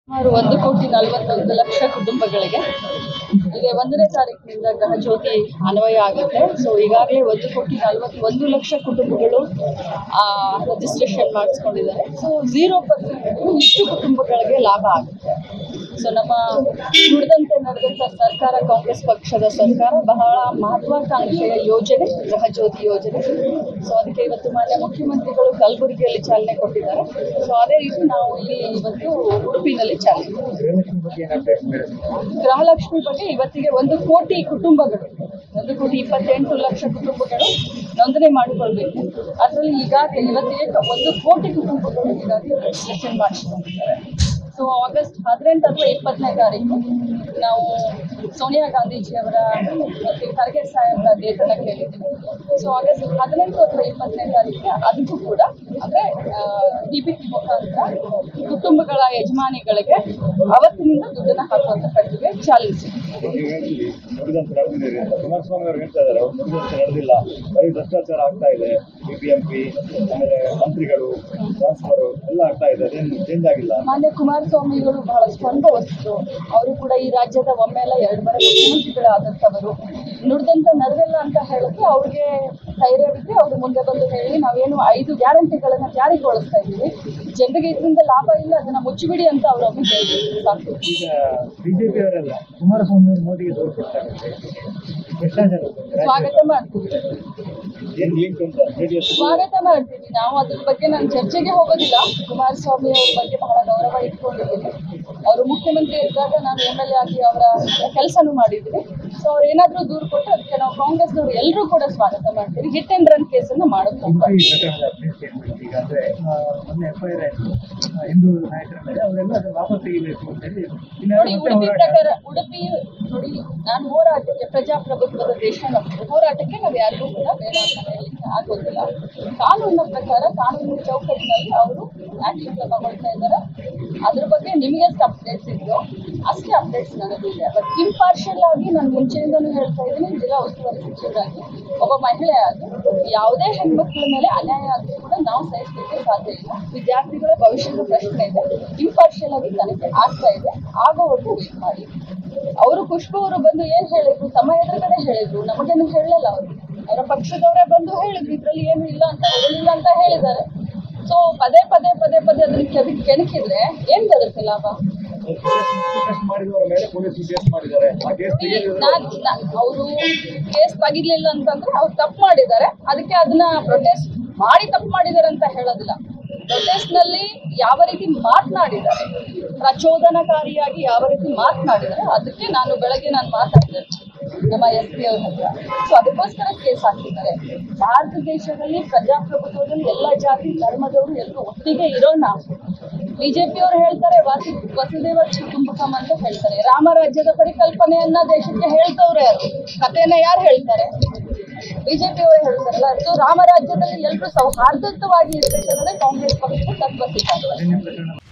ಸುಮಾರು ಒಂದು ಕೋಟಿ ನಲವತ್ತೊಂದು ಲಕ್ಷ ಕುಟುಂಬಗಳಿಗೆ ಈಗ ಒಂದನೇ ತಾರೀಕಿನಿಂದ ಗೃಹಜ್ಯೋತಿ ಅನ್ವಯ ಆಗುತ್ತೆ ಸೊ ಈಗಾಗಲೇ ಒಂದು ಕೋಟಿ ನಲವತ್ತೊಂದು ಲಕ್ಷ ಕುಟುಂಬಗಳು ರಿಜಿಸ್ಟ್ರೇಷನ್ ಮಾಡಿಸ್ಕೊಂಡಿದ್ದಾರೆ ಸೊ ಝೀರೋ ಪರ್ಸೆಂಟ್ ಇಷ್ಟು ಕುಟುಂಬಗಳಿಗೆ ಲಾಭ ಆಗುತ್ತೆ ಸೊ ನಮ್ಮ ನುಡಿದಂತೆ ನಡೆದಂಥ ಸರ್ಕಾರ ಕಾಂಗ್ರೆಸ್ ಪಕ್ಷದ ಸರ್ಕಾರ ಬಹಳ ಮಹತ್ವಾಕಾಂಕ್ಷೆಯ ಯೋಜನೆ ಗೃಹಜ್ಯೋತಿ ಯೋಜನೆ ಸೊ ಅದಕ್ಕೆ ಇವತ್ತು ಮಾನ್ಯ ಮುಖ್ಯಮಂತ್ರಿಗಳು ಕಲಬುರಗಿಯಲ್ಲಿ ಚಾಲನೆ ಕೊಟ್ಟಿದ್ದಾರೆ ಸೊ ಅದೇ ರೀತಿ ನಾವು ಇಲ್ಲಿ ಇವತ್ತು ಉಡುಪಿನಲ್ಲಿ ಚಾಲನೆ ಕೊಟ್ಟಿದ್ದೀವಿ. ಗೃಹಲಕ್ಷ್ಮಿ ಬಗ್ಗೆ ಏನು ಅಪ್ಡೇಟ್ ಮೇಡಮ್ ಗೃಹಲಕ್ಷ್ಮಿ ಬಗ್ಗೆ ಇವತ್ತಿಗೆ ಒಂದು ಕೋಟಿ ಕುಟುಂಬಗಳು ಒಂದು ಕೋಟಿ ಇಪ್ಪತ್ತೆಂಟು ಲಕ್ಷ ಕುಟುಂಬಗಳು ನೋಂದಣಿ ಮಾಡಿಕೊಳ್ಬೇಕು ಅದರಲ್ಲಿ ಈಗಾಗಲೇ ಇವತ್ತಿಗೆ ಒಂದು ಕೋಟಿ ಕುಟುಂಬಗಳು ಈಗಾಗಲೇ ರಿಜಿಸ್ಟ್ರೇಷನ್ ಮಾಡಿಸ್ಕೊಂಡಿದ್ದಾರೆ ಸೊ ಆಗಸ್ಟ್ ಹದಿನೆಂಟು ಅಥವಾ ಇಪ್ಪತ್ತನೇ ತಾರೀಕು ನಾವು ಸೋನಿಯಾ ಗಾಂಧೀಜಿಯವರ ಮತ್ತು ಖರ್ಗೆ ಸಾಹೇಬ್ರ ಡೇಟನ್ನು ಕೇಳಿದ್ದೀವಿ ಸೊ ಆಗಸ್ಟ್ ಹದಿನೆಂಟು ಅಥವಾ ಇಪ್ಪತ್ತನೇ ತಾರೀಕಿಗೆ ಅದಕ್ಕೂ ಕೂಡ ಅಂದರೆ ಡಿ ಬಿ ಟಿ ಮುಖಾಂತರ ಕುಟುಂಬಗಳ ಯಜಮಾನಿಗಳಿಗೆ ಅವತ್ತಿನಿಂದ ದುಡ್ಡನ್ನು ಹಾಕುವಂಥ ಪ್ರಕ್ರಿಯೆ ಚಾಲಿಸಿದೆ ನೀವು ಹೇಳ್ತೀವಿ ನುಡಿದಂತೆ ನಡೆದಿದ್ದೀರಿ ಅಂತ ಕುಮಾರಸ್ವಾಮಿ ಅವರು ಹೇಳ್ತಾ ಇದ್ದಾರೆ ಅವ್ರು ನುಡಿದಂತೆ ನಡೆದಿಲ್ಲ ಬರೀ ಭ್ರಷ್ಟಾಚಾರ ಆಗ್ತಾ ಇದೆ ಬಿ ಪಿ ಎಂ ಪಿ ಆಮೇಲೆ ಮಂತ್ರಿಗಳು ಟ್ರಾನ್ಸ್ಫರು ಎಲ್ಲ ಆಗ್ತಾ ಇದೆ ಅದೇನು ಚೇಂಜ್ ಆಗಿಲ್ಲ ಮಾನ್ಯ ಕುಮಾರಸ್ವಾಮಿಗಳು ಬಹಳಷ್ಟು ಅನುಭವಸ್ಥರು ಅವರು ಕೂಡ ಈ ರಾಜ್ಯದ ಒಮ್ಮೆಲ್ಲ ಎರಡು ಬಾರಿ ಮುಖ್ಯಮಂತ್ರಿಗಳಾದಂಥವರು ನುಡಿದಂತ ನಡೆದಿಲ್ಲ ಅಂತ ಹೇಳಿದ್ರೆ ಅವ್ರಿಗೆ ಧೈರ್ಯವಿದ್ರೆ ಅವರು ಮುಂದೆ ಬಂದು ಹೇಳಿ ನಾವೇನು ಐದು ಗ್ಯಾರಂಟಿಗಳನ್ನ ಜಾರಿಗೊಳಿಸ್ತಾ ಇದ್ದೀವಿ ಜನರಿಗೆ ಇದರಿಂದ ಲಾಭ ಇಲ್ಲ ಅದನ್ನ ಮುಚ್ಚಿಬಿಡಿ ಅಂತ ಅವರೊಮ್ಮೆ ಹೇಳಿದ್ರು ಸಾಕು ಈಗ ಬಿಜೆಪಿ ಅವರೆಲ್ಲ ಕುಮಾರಸ್ವಾಮಿ ಅವರು ಮೋದಿಗೆ ದೂರು ಕೊಡ್ತಾರೆ ಭ್ರಷ್ಟಾಚಾರ ಸ್ವಾಗತ ಮಾಡ್ತೀವಿ ಏನು ಲಿಂಕ್ ಅಂತ ಜೆ ಡಿ ಎಸ್ ಸ್ವಾಗತ ಮಾಡ್ತೀವಿ ನಾವು ಅದ್ರ ಬಗ್ಗೆ ನಾನು ಚರ್ಚೆಗೆ ಹೋಗೋದಿಲ್ಲ ಕುಮಾರಸ್ವಾಮಿ ಅವ್ರ ಬಗ್ಗೆ ಬಹಳ ಗೌರವ ಇಟ್ಕೊಂಡಿದ್ದೀನಿ ಅವರು ಮುಖ್ಯಮಂತ್ರಿ ಇದ್ದಾಗ ನಾನು ಎಮ್ ಎಲ್ ಎ ಆಗಿ ಅವರ ಕೆಲಸನೂ ಮಾಡಿದ್ದೀನಿ ಸೊ ಅವ್ರು ಏನಾದರೂ ದೂರು ಕೊಟ್ಟು ಅದಕ್ಕೆ ನಾವು ಕಾಂಗ್ರೆಸ್ನವರು ಎಲ್ಲರೂ ಕೂಡ ಸ್ವಾಗತ ಮಾಡ್ತೀವಿ ಹಿಟ್ ಅಂಡ್ ರನ್ ಕೇಸನ್ನು ಮಾಡೋದು ತಪ್ಪು. ಈ ಪ್ರಕರಣದ ಅಪ್ಡೇಟ್ ಏನು ಈಗ ಅಂದರೆ ಮೊನ್ನೆ ಎಫ್ ಐ ಆರ್ ಆಯಿತು ಹಿಂದೂ ನಾಯಕರ ಮೇಲೆ ಅವರೆಲ್ಲ ಅದನ್ನು ವಾಪಸ್ ತೆಗಿಬೇಕು ಅಂತ ಹೇಳಿ ನೋಡಿ ಇನ್ನು ಉಡುಪಿ ಮತ್ತೆ ಪ್ರಕಾರ ಉಡುಪಿ ನೋಡಿ ನಾನು ಹೋರಾಟಕ್ಕೆ ಪ್ರಜಾಪ್ರಭುತ್ವದ ದೇಶ ನಮ್ಮದು ಹೋರಾಟಕ್ಕೆ ನಾವು ಯಾರಿಗೂ ಕೂಡ ಬೇಡ ಅಂತ ಹೇಳಲಿಕ್ಕೆ ಆಗೋದಿಲ್ಲ ಕಾನೂನಿನ ಪ್ರಕಾರ ಕಾನೂನಿನ ಚೌಕಟ್ಟಿನಲ್ಲಿ ಅವರು ಆಕ್ಷನ್ ತಗೊಳ್ತಾ ಇದ್ದಾರೆ ಅದ್ರ ಬಗ್ಗೆ ನಿಮಗೆ ಎಷ್ಟು ಅಪ್ಡೇಟ್ಸ್ ಇದೆಯೋ ಅಷ್ಟೇ ಅಪ್ಡೇಟ್ಸ್ ನನಗಿದೆ ಬಟ್ ಇಂಪಾರ್ಷಿಯಲ್ ಆಗಿ ನಾನು ಮುಂಚೆಯಿಂದನೂ ಹೇಳ್ತಾ ಇದ್ದೀನಿ ಜಿಲ್ಲಾ ಉಸ್ತುವಾರಿ ಸಚಿವರಾಗಿ ಒಬ್ಬ ಮಹಿಳೆಯಾಗಿ ಯಾವುದೇ ಹೆಣ್ಮಕ್ಳ ಮೇಲೆ ಅನ್ಯಾಯ ಆದರೂ ಕೂಡ ನಾವು ಸಹಿಸಲಿಕ್ಕೆ ಸಾಧ್ಯ ಇಲ್ಲ ವಿದ್ಯಾರ್ಥಿಗಳ ಭವಿಷ್ಯದ ಪ್ರಶ್ನೆ ಇದೆ ಇಂಪಾರ್ಷಿಯಲ್ ಆಗಿ ತನಿಖೆ ಆಗ್ತಾ ಇದೆ ಆಗೋವರೆಗೂ ವೇಟ್ ಮಾಡಿ ಅವರು ಖುಷ್ಬು ಅವರು ಬಂದು ಏನ್ ಹೇಳಿದ್ರು ತಮ್ಮ ಎದುರುಗಡೆ ಹೇಳಿದ್ರು ನಮಗೇನು ಹೇಳಲಿಲ್ಲ ಅವರು ಅವರ ಪಕ್ಷದವರೇ ಬಂದು ಹೇಳಿದ್ರು ಇದ್ರಲ್ಲಿ ಏನು ಇಲ್ಲ ಅಂತ ಹೊಗಳಿಲ್ಲ ಅಂತ ಹೇಳಿದ್ದಾರೆ ಸೊ ಪದೇ ಪದೇ ಪದೇ ಪದೇ ಅದನ್ನ ಕೆದಕ್ ಕೆಣಕಿದ್ರೆ ಏನ್ ಬರುತ್ತೆ ಲಾಭ ಪ್ರೊಟೆಸ್ಟ್ ಮಾಡಿದವರ ಮೇಲೆ ಪೊಲೀಸ್ ಕೇಸ್ ಮಾಡಿದ್ದಾರೆ ಆ ಕೇಸ್ ತೆಗೆದಿದ್ದಾರೆ ಅವರು ಕೇಸ್ ತೆಗಿಲಿಲ್ಲ ಅಂತಂದ್ರೆ ಅವ್ರು ತಪ್ಪು ಮಾಡಿದ್ದಾರೆ ಅದಕ್ಕೆ ಅದನ್ನ ಪ್ರೊಟೆಸ್ಟ್ ಮಾಡಿ ತಪ್ಪು ಮಾಡಿದ್ದಾರೆ ಅಂತ ಹೇಳೋದಿಲ್ಲ ಪ್ರೊಟೆಸ್ಟ್ ನಲ್ಲಿ ಯಾವ ರೀತಿ ಮಾತನಾಡಿದ್ದಾರೆ ಪ್ರಚೋದನಕಾರಿಯಾಗಿ ಯಾವ ರೀತಿ ಮಾತನಾಡಿದ್ದಾರೆ ಅದಕ್ಕೆ ನಾನು ಬೆಳಗ್ಗೆ ನಾನು ಮಾತಾಡಿದೆ ನಮ್ಮ ಎಸ್ ಪಿ ಅವ್ರ ಹತ್ರ ಸೊ ಅದಕ್ಕೋಸ್ಕರ ಕೇಸ್ ಹಾಕಿದ್ದಾರೆ ಭಾರತ ದೇಶದಲ್ಲಿ ಪ್ರಜಾಪ್ರಭುತ್ವದಲ್ಲಿ ಎಲ್ಲ ಜಾತಿ ಧರ್ಮದವರು ಎಲ್ಲರೂ ಒಟ್ಟಿಗೆ ಇರೋ ನಾವು ಬಿಜೆಪಿ ಅವರು ಹೇಳ್ತಾರೆ ವಾಸಿ ವಸುದೇವ ಕುಟುಂಬಕಂ ಅಂತ ಹೇಳ್ತಾರೆ ರಾಮರಾಜ್ಯದ ಪರಿಕಲ್ಪನೆಯನ್ನ ದೇಶಕ್ಕೆ ಹೇಳ್ತವ್ರೆ ಯಾರು ಕಥೆನ ಯಾರು ಹೇಳ್ತಾರೆ ಬಿಜೆಪಿ ಅವರು ಹೇಳ್ತಾರಲ್ಲ ಸೊ ರಾಮರಾಜ್ಯದಲ್ಲಿ ಎಲ್ಲರೂ ಸೌಹಾರ್ದಯುತವಾಗಿ ಇರ್ಬೇಕಂದ್ರೆ ಕಾಂಗ್ರೆಸ್ ಪಕ್ಷದ ತತ್ವ ಸಿದ್ಧಾಂತ ಅರಣ್ಯ ಪ್ರಕರಣ